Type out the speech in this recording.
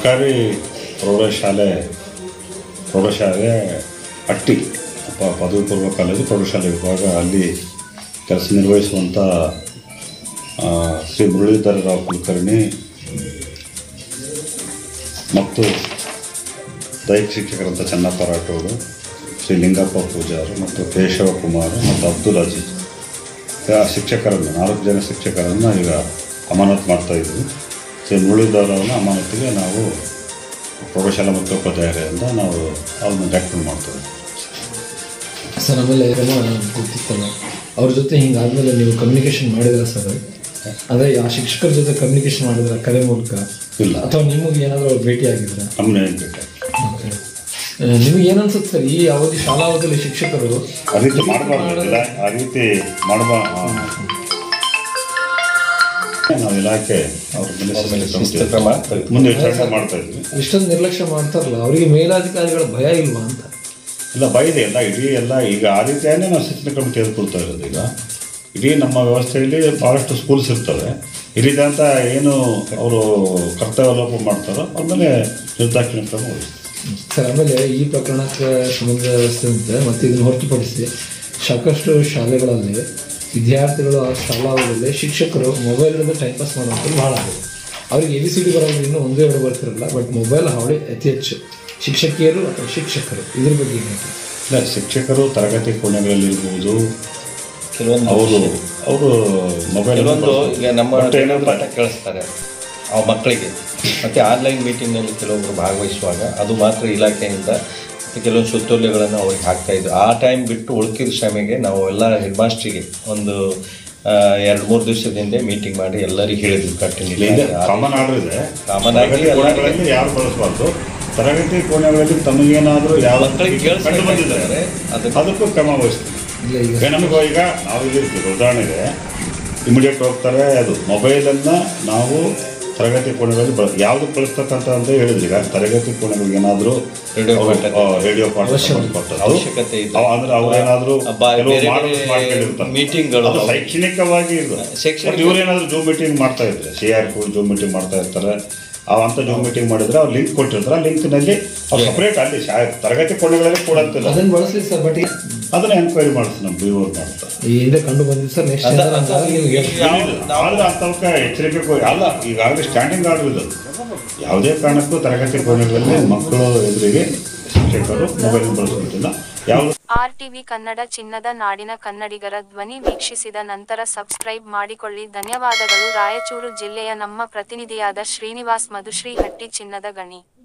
ಸರ್ಕಾರಿ ಪ್ರೌಢಶಾಲೆ ಪ್ರೌಢಶಾಲೆ ಅಟ್ಟಿ ಪ- ಪದವಿ ಪೂರ್ವ ಕಾಲೇಜು ಪ್ರೌಢಶಾಲೆ ವಿಭಾಗ ಅಲ್ಲಿ ಕೆಲಸ ನಿರ್ವಹಿಸುವಂಥ ಆ, ಶ್ರೀ ಮುರಳೀಧರ ರಾವ್ ಕುಲಕರ್ಣಿ ಮತ್ತು ದೈಹಿಕ ಶಿಕ್ಷಕರಂತ ಚೆನ್ನಪ್ಪ ರಾಠೋಡು ಶ್ರೀ ಲಿಂಗಪ್ಪ ಪೂಜಾರು ಮತ್ತು ಕೇಶವ ಕುಮಾರ್ ಮತ್ತು ಅಬ್ದುಲ್ ಅಜೀಜ್ ಆ ಶಿಕ್ಷಕರನ್ನು ನಾಲ್ಕು ಜನ ಶಿಕ್ಷಕರನ್ನು ಈಗ ಅಮಾನತು ಮಾಡ್ತಾ ಇದ್ವಿ ಶ್ರೀ ಮುರಳೀಧರವನ್ನು ಅಮಾನತಿಗೆ ನಾವು ಪ್ರೌಢಶಾಲಾ ಮುಖ್ಯೋಪಾಧ್ಯಾಯರಿಂದ ನಾವು ಅವ್ರನ್ನ ರೆಕಮೆಂಡ್ ಮಾಡ್ತೇವೆ ಸರ್ ಆಮೇಲೆ ಕ್ರಮ ಗೊತ್ತಿತ್ತಲ್ಲ ಅವ್ರ ಜೊತೆ ಹಿಂಗಾದ್ಮೇಲೆ ನೀವು ಕಮ್ಯುನಿಕೇಶನ್ ಮಾಡಿದ್ರ ಸರ್ ಅದೇ ಆ ಶಿಕ್ಷಕರ ಜೊತೆ ಕಮ್ಯುನಿಕೇಶನ್ ಮಾಡಿದ್ರ ಕರೆ ಮೂಲಕ ಇಲ್ಲ ಅಥವಾ ನಿಮಗೆ ಏನಾದರೂ ಅವ್ರು ಭೇಟಿ ಆಗಿದ್ರ ನಮ್ಮನ್ನ ಏನು ಬೇಕಾ ನಿಮಗೆ ಏನನ್ಸುತ್ತೆ ಸರ್ ಈ ಅವಧಿ ಶಾಲಾವಧಿಯಲ್ಲಿ ಶಿಕ್ಷಕರು ಆ ರೀತಿ ಮಾಡಬಾರ್ದು ಇಲ್ಲ ಆ ರೀತಿ ಮಾಡಬಾ ನಾವು ಇಲಾಖೆ ಅವ್ರ ಮೇಲೆ ಶಿಸ್ತು ಕ್ರಮ ಮುಂದೆ ವಿಚಾರಣೆ ಮಾಡ್ತಾ ಇದ್ವಿ ಇಷ್ಟೊಂದು ನಿರ್ಲಕ್ಷ್ಯ ಮಾಡ್ತಾರಲ್ಲ ಅವರಿಗೆ ಮೇಲಾಧಿಕಾರಿಗಳ ಭಯ ಇಲ್ವಾ ಅಂತ ಇಲ್ಲ ಬೈದೆ ಎಲ್ಲ ಇಡೀ ಎಲ್ಲ ಈಗ ಆ ರೀತಿಯಾಗಿ ನಾವು ಶಿಕ್ಷಣ ಕ್ರಮ ತೆಗೆದುಕೊಳ್ತಾ ಇರೋದು ಈಗ ಇಡೀ ನಮ್ಮ ವ್ಯವಸ್ಥೆಯಲ್ಲಿ ಭಾಳಷ್ಟು ಸ್ಕೂಲ್ಸ್ ಇರ್ತವೆ ಈ ರೀತಿ ಅಂತ ಏನು ಅವರು ಕರ್ತವ್ಯ ಲೋಪ ಮಾಡ್ತಾರೋ ಅವ್ರ ಮೇಲೆ ನಿರ್ದಾಕ್ಷಿಣ್ಯ ಕ್ರಮ ವಹಿಸ್ತೀವಿ ಸರ್ ಆಮೇಲೆ ಈ ಪ್ರಕರಣಕ್ಕೆ ಸಂಬಂಧಿಸಿದಂತೆ ಮತ್ತು ಇದನ್ನು ಹೊರತುಪಡಿಸಿ ಸಾಕಷ್ಟು ಶಾಲೆಗಳಲ್ಲಿ ವಿದ್ಯಾರ್ಥಿಗಳು ಆ ಶಾಲಾವಧಿಯಲ್ಲಿ ಶಿಕ್ಷಕರು ಮೊಬೈಲ್ ಹಿಡಿದು ಟೈಮ್ ಪಾಸ್ ಮಾಡುವಂಥದ್ದು ಭಾಳ ಆಗಿದೆ ಅವ್ರಿಗೆ ಎ ಬಿ ಸಿ ಡಿ ಬರೋದು ಇನ್ನೂ ಒಂದು ಎರಡು ಬರ್ತಿರಲ್ಲ ಬಟ್ ಮೊಬೈಲ್ ಹಾವಳಿ ಅತಿ ಹೆಚ್ಚು ಶಿಕ್ಷಕಿಯರು ಅಥವಾ ಶಿಕ್ಷಕರು ಇದ್ರ ಬಗ್ಗೆ ಏನು ಹೇಳ್ತೀರಿ? ಇಲ್ಲ ಶಿಕ್ಷಕರು ತರಗತಿ ಕೋಣೆಗಳಲ್ಲಿ ಇರ್ಬೋದು ಕೆಲವೊಂದು ಅವರು ಅವರು ಮೊಬೈಲ್ ಕೆಲವೊಂದು ಈಗ ನಮ್ಮ ಪಾಠ ಕೇಳಿಸ್ತಾರೆ ಆ ಮಕ್ಕಳಿಗೆ ಮತ್ತು ಆನ್ಲೈನ್ ಮೀಟಿಂಗ್ನಲ್ಲಿ ಕೆಲವೊಬ್ಬರು ಭಾಗವಹಿಸುವಾಗ ಅದು ಮಾತ್ರ ಇಲಾಖೆಯಿಂದ ಮತ್ತು ಕೆಲವೊಂದು ಸುತ್ತೋಲೆಗಳನ್ನು ಅವ್ರಿಗೆ ಹಾಕ್ತಾ ಇದ್ರು ಆ ಟೈಮ್ ಬಿಟ್ಟು ಉಳ್ಕಿದ ಶ್ರಮೆಗೆ ನಾವು ಎಲ್ಲ ಹೆಡ್ ಮಾಸ್ಟ್ರಿಗೆ ಒಂದು ಎರಡು ಮೂರು ದಿವಸದ ಹಿಂದೆ ಮೀಟಿಂಗ್ ಮಾಡಿ ಎಲ್ಲರಿಗೂ ಹೇಳಿದ್ವಿ ಕಟ್ಟಿನಿಲ್ಲ ಕಾಮನ್ ಆರ್ಡರ್ ಇದೆ ಕಾಮನ್ ಆಗಿ ತರಗತಿ ಕೋಣೆಗಳಲ್ಲಿ ಯಾರು ಬಳಸಬಾರ್ದು ತರಗತಿ ಕೋಣೆಗಳಲ್ಲಿ ತಮಗೇನಾದರೂ ಯಾವ ಮಕ್ಕಳಿಗೆ ಕಂಡು ಬಂದಿದ್ದಾರೆ ಕೇಳಿಸ್ತಾರೆ ಅದಕ್ಕೆ ಅದಕ್ಕೂ ಕ್ರಮ ವಹಿಸ್ತೀವಿ ಇಲ್ಲ ಈಗ ಈಗ ನಮಗೆ ಈಗ ನಾವು ಇಲ್ಲಿರ್ತೀವಿ ಉದಾಹರಣೆಗೆ ಇಮಿಡಿಯೇಟ್ ಹೋಗ್ತಾರೆ ಅದು ಮೊಬೈಲನ್ನು ನಾವು ತರಗತಿ ಕೋಣೆಗಳಲ್ಲಿ ಬಳ ಯಾವುದು ಬಳಸ್ತಕ್ಕಂಥ ಅಂತ ಹೇಳಿದ್ರಿ ಈಗ ತರಗತಿ ಕೋಣೆಗಳಿಗೆ ಏನಾದರೂ ರೇಡಿಯೋ ಪಾಠ ರೇಡಿಯೋ ಪಾಠ ಸಂಬಂಧಪಟ್ಟದ್ದು ಅವಶ್ಯಕತೆ ಇದೆ ಅವ- ಅಂದ್ರೆ ಅವ್ರೇನಾದ್ರೂ ಬಾ- ಕೆಲವು ಬೇರೆ ಮಾಡಲ್ಸ್ ಬೇರೆ ಮಾಡ್ಕೊಂಡಿರ್ತಾರೆ. ಮೀಟಿಂಗ್ಗಳು ಅದು ಶೈಕ್ಷಣಿಕವಾಗಿ ಇದು ಶೈಕ್ಷಣಿಕ- ಇವರೇನಾದ್ರೂ ಜೂಮ್ ಮೀಟಿಂಗ್ ಮಾಡ್ತಾ ಇದ್ರೆ ಸಿ ಆರ್ ಜೂಮ್ ಮೀಟಿಂಗ್ ಮಾಡ್ತಾ ಇರ್ತಾರೆ ಅವ ಅಂತ ಜೂಮ್ ಮೀಟಿಂಗ್ ಮಾಡಿದ್ರೆ ಅವ್ರು ಲಿಂಕ್ ಕೊಟ್ಟಿರ್ತಾರೆ ಆ ಲಿಂಕ್ನಲ್ಲಿ ಅವ್ರು ಸಪ್ರೇಟ್ ಅಲ್ಲಿ ಶಾ ತರಗತಿ ಕೋಣೆಗಳಲ್ಲಿ ಕೊಡಂತಿಲ್ಲ ಅದನ್ನು ಬಳಸಲಿ ಸರ್ ಬಟ್ ಈಗ ಅದನ್ನ ಎನ್ಕ್ವೈರಿ ಮಾಡ್ತಾರೆ ನಮ್ಮ ಬಿ ಓರ್ ಮಾಡ್ತಾರೆ ಈ ಹಿಂದೆ ಕಂಡು ಬಂದಿದ್ದು ಸರ್ ನೆಕ್ಸ್ಟ್ ಅದ- ಅಂತ ಅದ- ನಿಮಗೆ ಆದ್ರೆ ಅಂತವಕ್ಕೆ ಎಚ್ಚರಿಕೆ ಕೊ- ಅಲ್ಲ ಈಗಾಗಲೇ ಸ್ಟ್ಯಾಂಡಿಂಗ್ ಆರ್ಡರ್ ಇದು ಯಾವುದೇ ಕಾರಣಕ್ಕೂ ತರಗತಿ ಕೋಣೆಗಳಲ್ಲಿ ಮಕ್ಕಳು ಎದುರಿಗೆ ಶಿಕ್ಷಕರು ಮೊಬೈಲ್ ಬಳಸುವಂತಿಲ್ಲ ಯಾವುದು ಆರ್ಟಿವಿ ಕನ್ನಡ ಚಿನ್ನದ ನಾಡಿನ ಕನ್ನಡಿಗರ ಧ್ವನಿ ವೀಕ್ಷಿಸಿದ ನಂತರ ಸಬ್ಸ್ಕ್ರೈಬ್ ಮಾಡಿಕೊಳ್ಳಿ ಧನ್ಯವಾದಗಳು ರಾಯಚೂರು ಜಿಲ್ಲೆಯ ನಮ್ಮ ಪ್ರತಿನಿಧಿಯಾದ ಶ್ರೀನಿವಾಸ್ ಮಧುಶ್ರೀ ಹಟ್ಟಿ ಚಿನ್ನದ ಗಣಿ